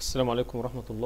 السلام عليكم ورحمة الله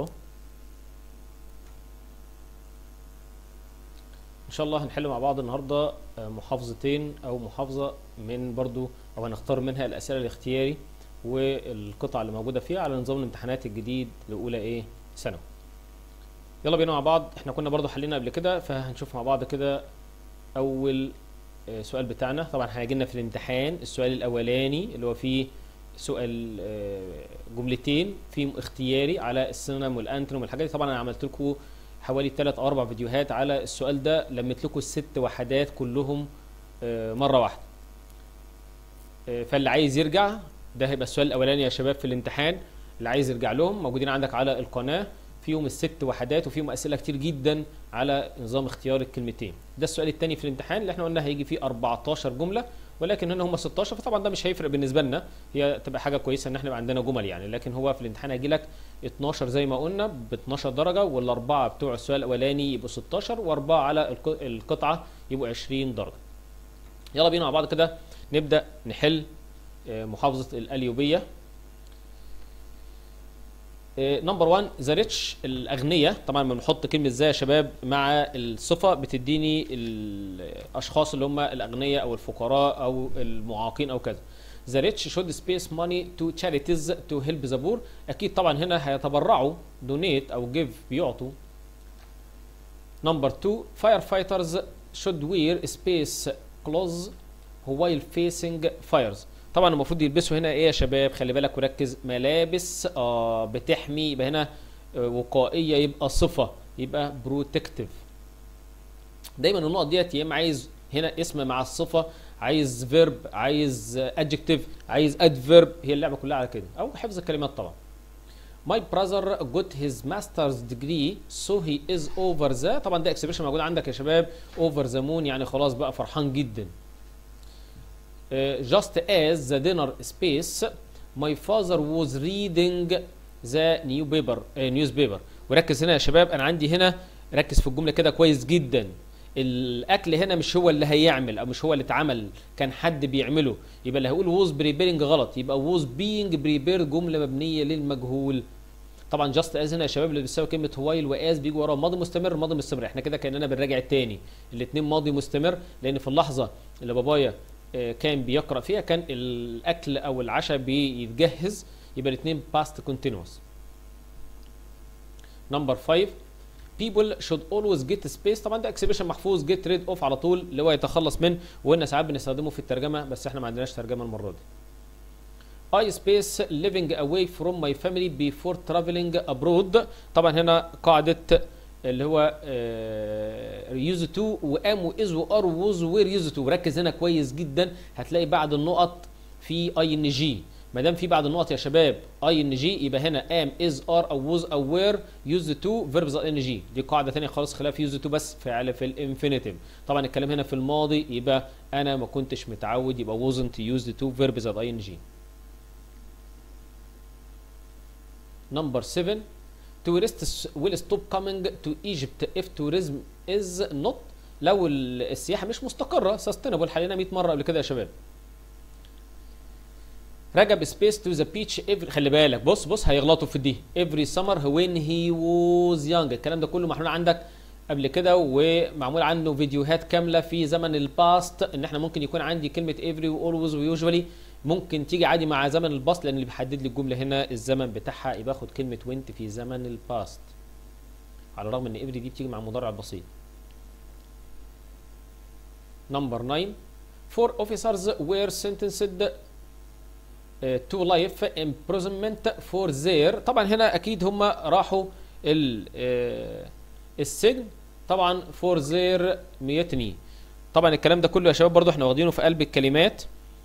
إن شاء الله هنحل مع بعض النهاردة آه، محافظتين أو محافظة من برضو أو هنختار منها الأسئلة الاختياري والقطع اللي موجودة فيها على نظام الامتحانات الجديد لأولى إيه ثانوي يلا بينا مع بعض احنا كنا برضو حلينا قبل كده فهنشوف مع بعض كده أول آه، سؤال بتاعنا طبعا هيجي لنا في الامتحان السؤال الأولاني اللي هو فيه سؤال آه، جملتين فيهم اختياري على السينما والانتونيم والحاجات دي طبعا انا عملت لكم حوالي 3 او 4 فيديوهات على السؤال ده لميت لكم الست وحدات كلهم آه، مره واحده آه، فاللي عايز يرجع ده هيبقى السؤال الاولاني يا شباب في الامتحان اللي عايز يرجع لهم موجودين عندك على القناه فيهم الست وحدات وفيهم اسئله كتير جدا على نظام اختيار الكلمتين ده السؤال الثاني في الامتحان اللي احنا قلنا هيجي فيه 14 جمله ولكن هنا هم 16 فطبعا ده مش هيفرق بالنسبه لنا هي تبقى حاجه كويسه ان احنا يبقى عندنا جمل يعني لكن هو في الامتحان هيجي لك 12 زي ما قلنا ب 12 درجه والاربعه بتوع السؤال الاولاني يبقوا 16 واربعه على الق- القطعه يبقوا 20 درجه يلا بينا مع بعض كده نبدا نحل آه، محافظه القليوبيه نمبر 1 ذا ريتش الاغنياء طبعا لما بنحط كلمه ذا يا شباب مع الصفه بتديني الاشخاص اللي هم الاغنياء او الفقراء او المعاقين او كذا ذا ريتش شود سبيس ماني تو charities تو هيلب ذا بور اكيد طبعا هنا هيتبرعوا دونيت او جيف بيعطوا نمبر 2 فاير فايترز should wear space clothes while facing fires طبعا المفروض يلبسوا هنا ايه يا شباب خلي بالك وركز ملابس آه بتحمي يبقى هنا آه وقائيه يبقى صفه يبقى بروتكتيف دايما النقط ديت يا اما عايز هنا اسم مع الصفه عايز فيرب عايز ادجكتيف عايز ادفيرب هي اللعبه كلها على كده او حفظ الكلمات طبعا My brother got his master's degree so he is over the طبعا ده اكسبريشن موجود عندك يا شباب over the moon يعني خلاص بقى فرحان جدا Uh, just as the dinner space my father was reading the new paper uh, newspaper وركز هنا يا شباب انا عندي هنا ركز في الجمله كده كويس جدا الاكل هنا مش هو اللي هيعمل او مش هو اللي اتعمل كان حد بيعمله يبقى اللي هيقول was preparing غلط يبقى was being prepared جمله مبنيه للمجهول طبعا جاست از هنا يا شباب اللي بيساوي كلمه وايل واز بيجي وراه ماضي مستمر ماضي مستمر احنا كده كاننا بنراجع التاني الاثنين ماضي مستمر لان في اللحظه اللي بابايا آه، كان بيقرا فيها كان الاكل او العشاء بيتجهز يبقى الاثنين باست كونتينوس نمبر 5 people should always get space طبعا ده اكسبريشن محفوظ get rid of على طول اللي هو يتخلص من وقلنا ساعات بنستخدمه في الترجمه بس احنا ما عندناش ترجمه المره دي I space living away from my family before traveling abroad طبعا هنا قاعدة اللي هو يوز تو وام واز وار ووز وير يوز تو ركز هنا كويس جدا هتلاقي بعد النقط في اي ان جي ما دام في بعد النقط يا شباب اي ان جي يبقى هنا ام از ار او ووز او وير يوز تو فيربز ان جي دي قاعده ثانيه خالص خلاف يوز تو بس فعل في الانفينيتيف طبعا الكلام هنا في الماضي يبقى انا ما كنتش متعود يبقى wasn't used to verbs اي ان جي Number 7 tourists will stop coming to Egypt if tourism is not لو ال- السياحة مش مستقرة sustainable حلينا 100 مرة قبل كده يا شباب رجب سبيس تو ذا بيتش every خلي بالك بص بص هيغلطوا في دي every summer when he was young الكلام ده كله محلول عندك قبل كده ومعمول عنه فيديوهات كامله في زمن الباست ان احنا ممكن يكون عندي كلمه every واولويز ويوجوالي ممكن تيجي عادي مع زمن الباست لان اللي بيحدد لي الجمله هنا الزمن بتاعها يبقى اخد كلمه وينت في زمن الباست على الرغم ان every دي بتيجي مع المضارع البسيط نمبر 9 four officers were sentenced تو لايف imprisonment فور their طبعا هنا اكيد هم راحوا ال آه، السجن طبعا فور their ميتني طبعا الكلام ده كله يا شباب برضو احنا واخدينه في قلب الكلمات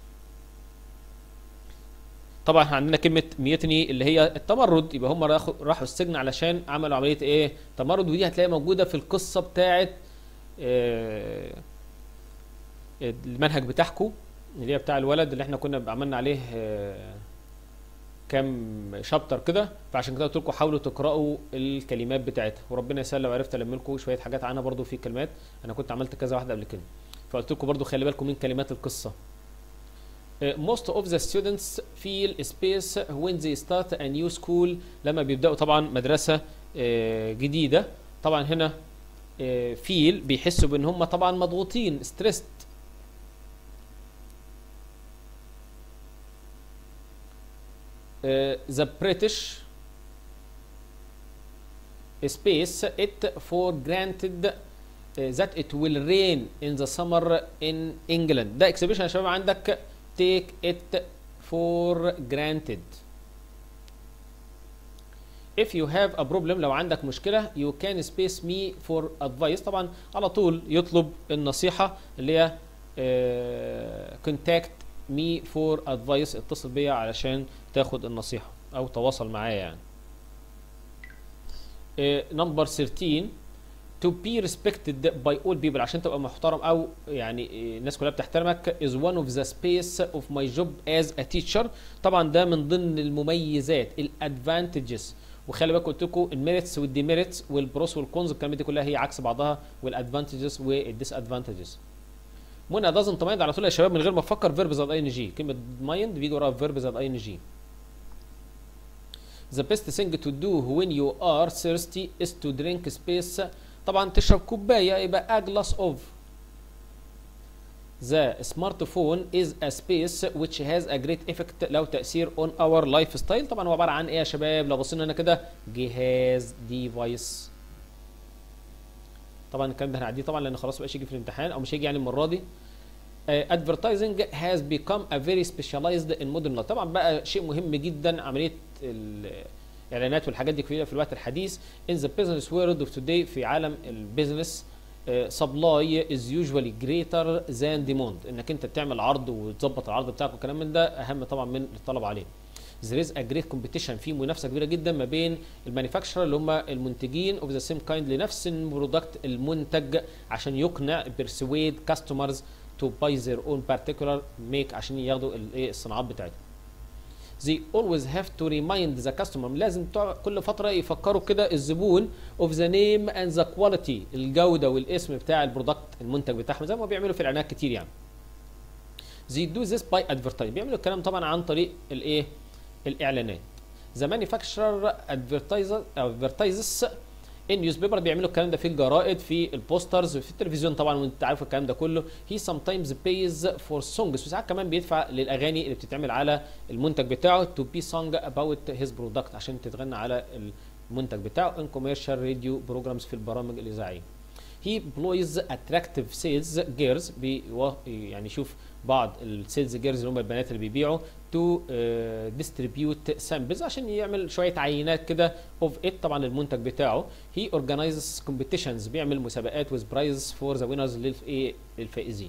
طبعا احنا عندنا كلمه ميتني اللي هي التمرد يبقى هم راحوا راحوا السجن علشان عملوا عمليه ايه تمرد ودي هتلاقي موجوده في القصه بتاعه آه، المنهج بتاعكم اللي هي بتاع الولد اللي احنا كنا عملنا عليه آه، كام شابتر كده فعشان كده قلت لكم حاولوا تقراوا الكلمات بتاعتها وربنا يسهل لو عرفت الم لكم شويه حاجات عنها برضو في كلمات انا كنت عملت كذا واحده قبل كده فقلت لكم برضو خلي بالكم من كلمات القصه most of the students feel space when they start a new school لما بيبداوا طبعا مدرسه آه، جديده طبعا هنا فيل بيحسوا بان هم طبعا مضغوطين ستريسد the British space it for granted uh, that it will rain in the summer in England ده exhibition يا شباب عندك take it for granted if you have a problem لو عندك مشكلة you can space me for advice طبعا على طول يطلب النصيحة اللي هي آه، contact me for advice اتصل بيا علشان تاخد النصيحة أو تواصل معايا يعني نمبر 13 to be respected by all people عشان تبقى محترم او يعني آه، الناس كلها بتحترمك is one of the space of my job as a teacher طبعا ده من ضمن المميزات الادفانتجز وخلي بالك قلت لكم الميريتس والديميريتس والبروس والكونز الكلمات دي كلها هي عكس بعضها والادفانتجز والديس ادفانتجز منى doesn't mind على طول يا شباب من غير ما افكر فيرب زائد اي ان جي كلمه مايند بيجي وراها فيرب زائد اي ان جي The best thing to do when you are thirsty is to drink space طبعا تشرب كوباية يبقى a glass of The smartphone is a space which has a great effect له تأثير on our lifestyle طبعا هو عبارة عن ايه يا شباب لو بصينا هنا كده جهاز ديفايس طبعا الكلام ده هنعديه طبعا لان خلاص مبقاش يجي في الامتحان او مش هيجي يعني المرة دي uh, advertising has become a very specialized in modern life طبعا بقى شيء مهم جدا عمليه الاعلانات والحاجات دي كلها في الوقت الحديث in the business world of today في عالم البيزنس uh, supply is usually greater than demand انك انت تعمل عرض وتظبط العرض بتاعك والكلام من ده اهم طبعا من الطلب عليه there is a great competition في منافسه كبيره جدا ما بين المانيفاكتشر اللي هم المنتجين of the same kind لنفس البرودكت المنتج عشان يقنع persuade customers to buy their own particular make عشان ياخدوا الايه الصناعات بتاعتهم they always have to remind the customer لازم تع- كل فترة يفكروا كده الزبون of the name and the quality الجودة والاسم بتاع البرودكت المنتج بتاعهم زي ما بيعملوا في الإعلانات كتير يعني they do this by advertising بيعملوا الكلام طبعا عن طريق الايه الإعلانات the manufacturer advertises advertises النيوز بيبر بيعملوا الكلام ده في الجرائد في البوسترز في التلفزيون طبعا وانت عارف الكلام ده كله هي sometimes pays for songs وساعات كمان بيدفع للاغاني اللي بتتعمل على المنتج بتاعه to be sung about his product عشان تتغنى على المنتج بتاعه in commercial radio programs في البرامج الاذاعيه he employs attractive sales girls بيوا يعني شوف بعض السيلز جيرز اللي هم البنات اللي بيبيعوا to uh, distribute samples عشان يعمل شويه عينات كده of it طبعا المنتج بتاعه he organizes competitions بيعمل مسابقات with prizes for the winners للايه للفائزين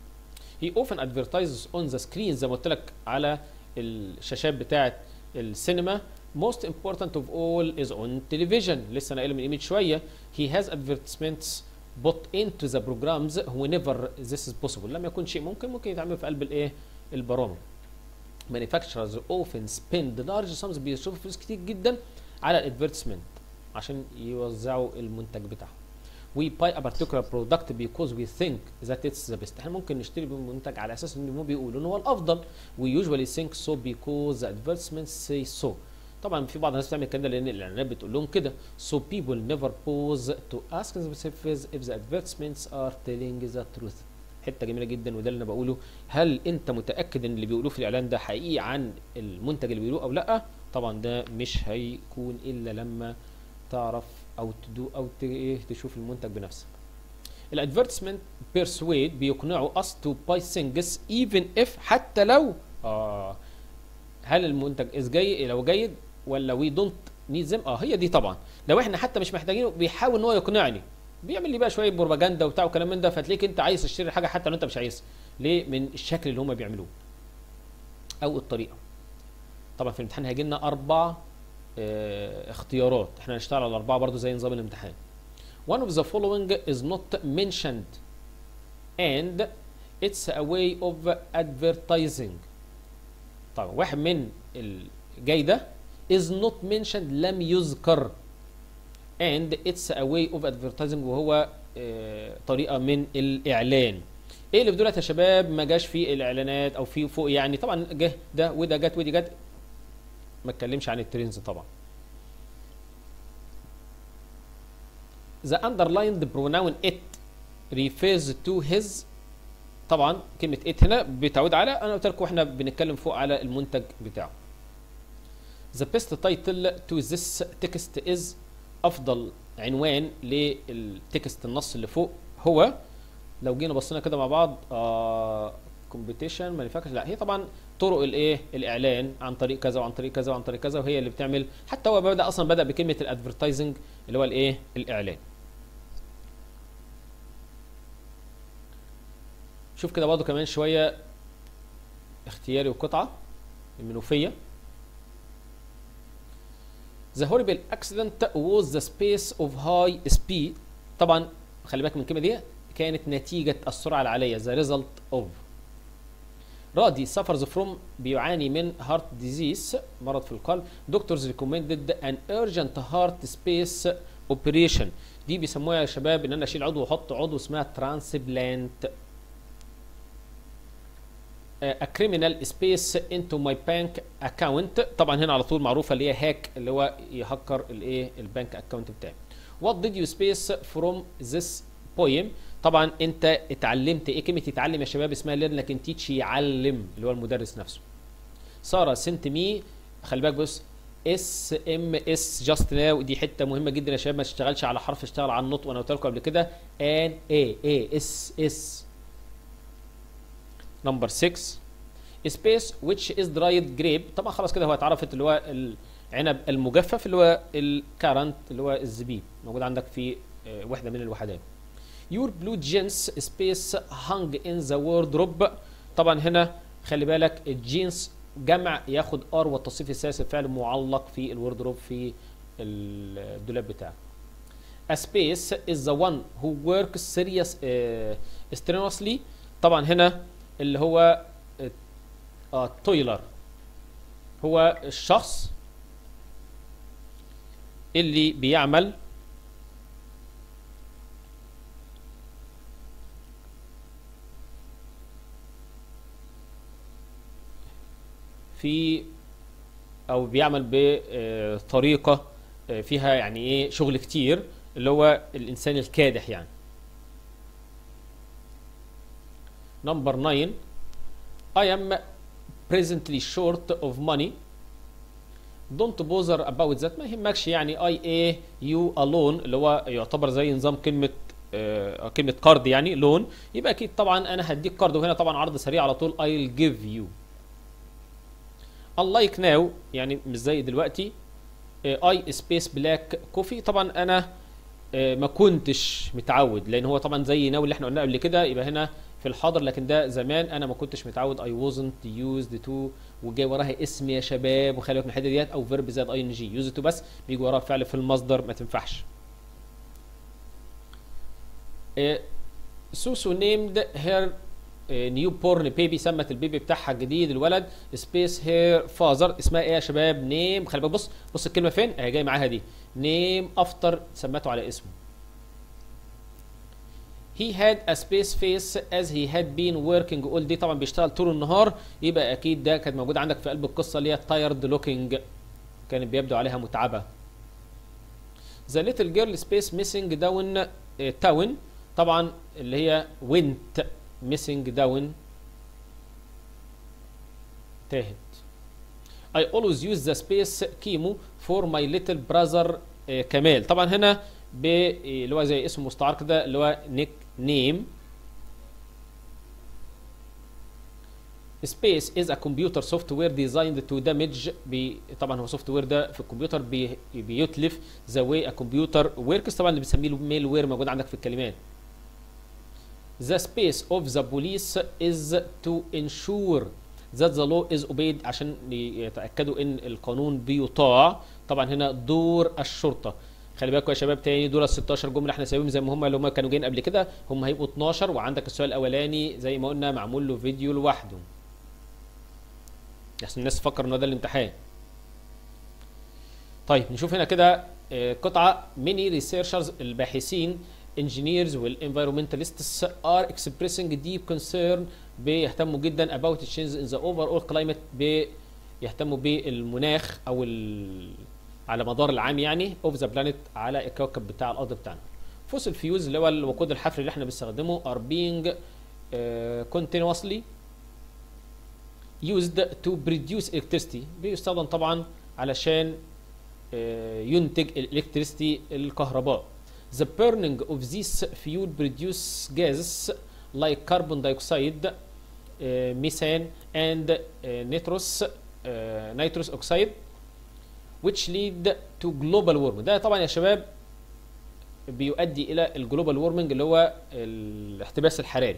he often advertises on the screens زي ما قلت لك على الشاشات بتاعه السينما most important of all is on television لسه انا قايل من قيمه شويه he has advertisements put into the programs whenever this is possible لما يكون شيء ممكن ممكن يتعمل في قلب الايه البرامج manufacturers often spend large sums بيصرفوا فلوس كتير جدا على الادفيرتسمنت عشان يوزعوا المنتج بتاعهم we buy a particular product because we think that it's the best احنا ممكن نشتري منتج على اساس ان هم بيقولوا ان هو الافضل we usually think so because the advertisements say so طبعا في بعض الناس بتعمل كده لان الاعلانات بتقول لهم كده so people never pause to ask themselves if the advertisements are telling the truth حته جميله جدا وده اللي انا بقوله هل انت متاكد ان اللي بيقولوه في الاعلان ده حقيقي عن المنتج اللي بيقولوه او لا طبعا ده مش هيكون الا لما تعرف او تدو او ت- إيه تشوف المنتج بنفسك الادفيرتسمنت بيرسويد بيقنعوا us to buy things even if حتى لو آه هل المنتج از جاي لو جيد ولا وي دونت نيد زم اه هي دي طبعا لو احنا حتى مش محتاجينه بيحاول ان هو يقنعني بيعمل لي بقى شويه بروباجندا وبتاع وكلام من ده فتلاقيك انت عايز تشتري حاجه حتى لو انت مش عايزها ليه من الشكل اللي هم بيعملوه او الطريقه طبعا في الامتحان هيجي لنا اربع اه اختيارات احنا هنشتغل على اربعه برضو زي نظام الامتحان one of the following is not mentioned and it's a way of advertising طبعا واحد من الجاي ده is not mentioned لم يذكر and it's a way of advertising وهو آه، طريقة من الإعلان ايه اللي في دولت يا شباب ما جاش في الاعلانات او في فوق يعني طبعا جه ده وده جت ودي جت ما اتكلمش عن الترندز طبعا the underlined pronoun it refers to his طبعا كلمة it هنا بتعود على انا قلت لكم احنا بنتكلم فوق على المنتج بتاعه the best title to this text is افضل عنوان للتكست النص اللي فوق هو لو جينا بصينا كده مع بعض آه كومبيتيشن مانيفاكتشر لا هي طبعا طرق الايه الاعلان عن طريق كذا وعن طريق كذا وعن طريق كذا وهي اللي بتعمل حتى هو بدا اصلا بدا بكلمه الادفرتايزنج اللي هو الايه الاعلان شوف كده برضه كمان شويه اختياري وقطعه المنوفيه The horrible accident was the space of high speed طبعا خلي بالك من الكلمه دي كانت نتيجه السرعه العاليه the result of راضي suffers from بيعاني من heart disease مرض في القلب doctors recommended an urgent heart space operation دي بيسموها يا شباب ان انا اشيل عضو واحط عضو اسمها transplant a criminal space into my bank account طبعا هنا على طول معروفه اللي هي هاك اللي هو يهكر الايه البنك اكونت بتاعي what did you space from this poem طبعا انت اتعلمت ايه كلمه يتعلم يا شباب اسمها ليرن لكن تيتش يعلم اللي هو المدرس نفسه ساره سنت مي خلي بالك بص اس ام اس جاست ناو دي حته مهمه جدا يا شباب ما تشتغلش على حرف اشتغل على النطق وانا قلت لكم قبل كده ان اي اي اس اس نمبر 6 سبيس which is dried grape طبعا خلاص كده هو اتعرفت اللي هو العنب المجفف اللي هو الكارنت اللي هو الزبيب موجود عندك في وحده من الوحدات your blue jeans space hung in the wardrobe طبعا هنا خلي بالك الجينز جمع ياخد ار والتصريف الثالث الفعل معلق في الوردروب في الدولاب بتاعك A space is the one who works serious uh, strenuously طبعا هنا اللي هو آه تويلر هو الشخص اللي بيعمل في او بيعمل بطريقه فيها يعني ايه شغل كتير اللي هو الانسان الكادح يعني نمبر 9 I am presently short of money don't bother about that ما يهمكش يعني I A you alone اللي هو يعتبر زي نظام كلمة آه كلمة قرض يعني لون يبقى أكيد طبعا أنا هديك قرض وهنا طبعا عرض سريع على طول I'll give you unlike now يعني مش زي دلوقتي آه I space black coffee طبعا أنا آه ما كنتش متعود لأن هو طبعا زي ناو اللي احنا قلناه قبل كده يبقى هنا في الحاضر لكن ده زمان انا ما كنتش متعود I wasn't used to وجاي وراها اسم يا شباب وخلي بالك من الحته ديت او فيرب زائد اي ان جي يوز تو بس بيجي وراها فعل في المصدر ما تنفعش سوسو نيمد هير نيو بورن بيبي سمت البيبي بتاعها الجديد الولد سبيس هير فازر اسمها ايه يا شباب نيم خلي بالك بص بص الكلمه فين اهي جاي معاها دي نيم افتر سمته على اسمه he had a space face as he had been working all day طبعا بيشتغل طول النهار يبقى اكيد ده كانت موجوده عندك في قلب القصه اللي هي tired looking كانت بيبدو عليها متعبه the little girl space missing down uh, town طبعا اللي هي went missing down تاهت I always use the space كيمو for my little brother uh, كمال طبعا هنا اللي هو زي اسم مستعار كده اللي هو نيك نيم سبيس از ا كمبيوتر سوفت وير ديزايند تو دامج طبعا هو سوفت وير ده في الكمبيوتر بي بيتلف ذا واي ا كمبيوتر وركس طبعا اللي بنسميه ميل وير موجود عندك في الكلمات The space of the police is to ensure that the law is obeyed عشان يتأكدوا ان القانون بيطاع طبعا هنا دور الشرطة خلي بالكم يا شباب تاني دول ال 16 جمله احنا سايبهم زي ما هم اللي هم كانوا جايين قبل كده هم هيبقوا 12 وعندك السؤال الاولاني زي ما قلنا معمول له فيديو لوحده عشان الناس تفكر ان ده الامتحان طيب نشوف هنا كده قطعه ميني ريسيرشرز الباحثين engineers والenvironmentalists are expressing deep concern بيهتموا جدا about changes in the overall climate بيهتموا بالمناخ او ال... على مدار العام يعني of the planet على الكوكب بتاع الارض بتاعنا فوسل فيوز اللي هو الوقود الحفري اللي احنا بنستخدمه are being uh, continuously used to produce electricity بيستخدم طبعا علشان uh, ينتج الالكتريستي الكهرباء the burning of these fuel produce gases like carbon dioxide uh, methane and uh, nitrous uh, nitrous oxide which lead to global warming ده طبعا يا شباب بيؤدي الى الجلوبال وورمنج اللي هو الاحتباس الحراري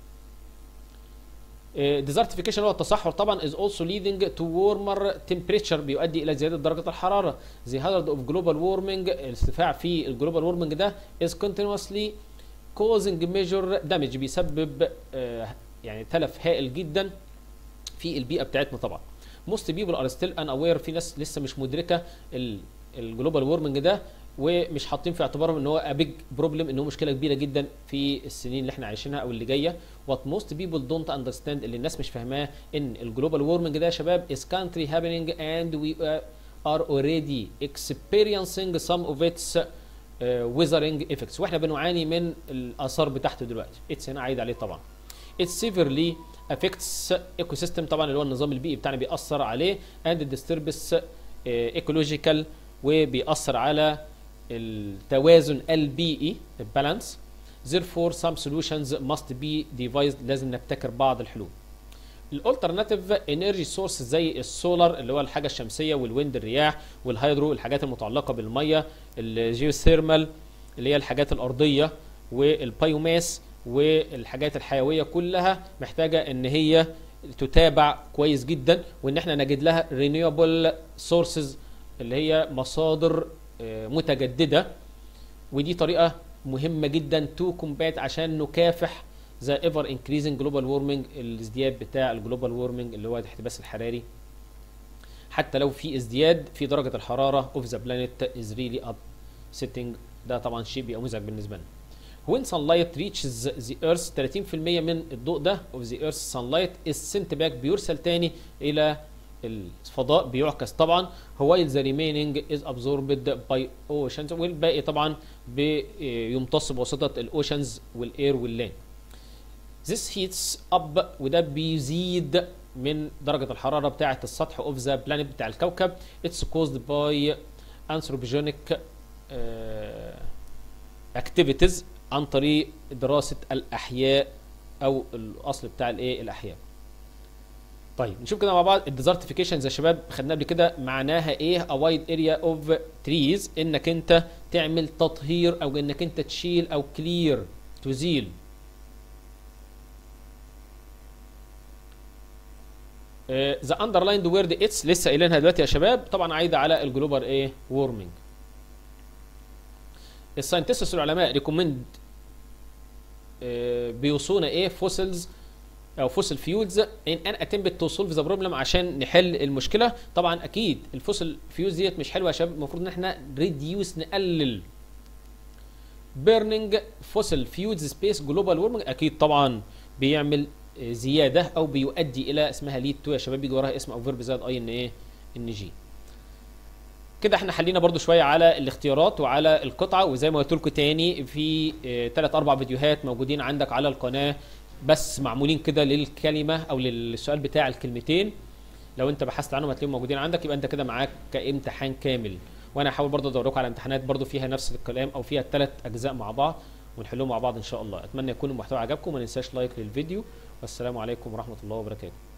ديزرتيفيكيشن هو التصحر طبعا is also leading to warmer temperature بيؤدي الى زياده درجه الحراره the hazard of global warming الارتفاع في الجلوبال وورمنج ده is continuously causing major damage بيسبب آه يعني تلف هائل جدا في البيئه بتاعتنا طبعا most people are still unaware في ناس لسه مش مدركه الجلوبال وورمنج ده ومش حاطين في اعتبارهم ان هو بيج بروبلم ان هو مشكله كبيره جدا في السنين اللي احنا عايشينها او اللي جايه وات موست بيبل دونت اندرستاند اللي الناس مش فاهماه ان الجلوبال وورمنج ده يا شباب is country happening and we are already experiencing some of its uh, weathering effects واحنا بنعاني من الاثار بتاعته دلوقتي اتس هنا عايد عليه طبعا it severely affects ecosystem طبعا اللي هو النظام البيئي بتاعنا بيأثر عليه and disturbs uh, ecological وبيأثر على التوازن البيئي البالانس therefore some solutions must be devised لازم نبتكر بعض الحلول الالترناتيف انرجي سورس زي السولار اللي هو الحاجه الشمسيه والويند الرياح والهيدرو الحاجات المتعلقه بالميه الجيوثيرمال اللي هي الحاجات الارضيه والبايوماس والحاجات الحيويه كلها محتاجه ان هي تتابع كويس جدا وان احنا نجد لها رينيوبل سورسز اللي هي مصادر متجدده ودي طريقه مهمه جدا تو كومبات عشان نكافح ذا ايفر انكريزنج جلوبال وورمنج الازدياد بتاع الجلوبال وورمنج اللي هو الاحتباس الحراري حتى لو في ازدياد في درجه الحراره اوف ذا بلانيت از ريلي اب سيتنج ده طبعا شيء بيبقى مزعج بالنسبه لنا when sunlight reaches the earth 30% من الضوء ده of the earth sunlight is sent back بيرسل تاني الى الفضاء بيعكس طبعا while the remaining is absorbed by oceans والباقي طبعا بيمتص بواسطه الاوشنز والاير واللاند This heats up وده بيزيد من درجة الحرارة بتاعة السطح of the planet بتاع الكوكب It's caused by anthropogenic uh, activities عن طريق دراسة الأحياء أو الأصل بتاع الإيه الأحياء طيب نشوف كده مع بعض الديزرتيفيكيشن يا شباب خدناه قبل كده معناها ايه a wide area of trees انك انت تعمل تطهير او انك انت تشيل او كلير تزيل ذا اندرلايند وورد اتس لسه قايلينها دلوقتي يا شباب طبعا عايده على الجلوبال ايه وورمنج الساينتستس العلماء ريكومند بيوصونا ايه فوسلز او فوسل فيولز ان ان اتمبت تو سولف ذا بروبلم عشان نحل المشكله طبعا اكيد الفوسل فيولز ديت مش حلوه يا شباب المفروض ان احنا ريديوس نقلل بيرنينج فوسل فيولز سبيس جلوبال وورمنج اكيد طبعا بيعمل زياده او بيؤدي الى اسمها ليد تو يا شباب بيجي وراها اسم او فيرب زائد اي ان ايه ان جي كده احنا حلينا برضو شويه على الاختيارات وعلى القطعه وزي ما قلت لكم تاني في ثلاث اربع فيديوهات موجودين عندك على القناه بس معمولين كده للكلمه او للسؤال بتاع الكلمتين لو انت بحثت عنهم هتلاقيهم موجودين عندك يبقى انت كده معاك كامتحان كامل وانا هحاول برضه ادوركم على امتحانات برضه فيها نفس الكلام او فيها الثلاث اجزاء مع بعض ونحلهم مع بعض ان شاء الله اتمنى يكون المحتوى عجبكم وما ننساش لايك للفيديو والسلام عليكم ورحمه الله وبركاته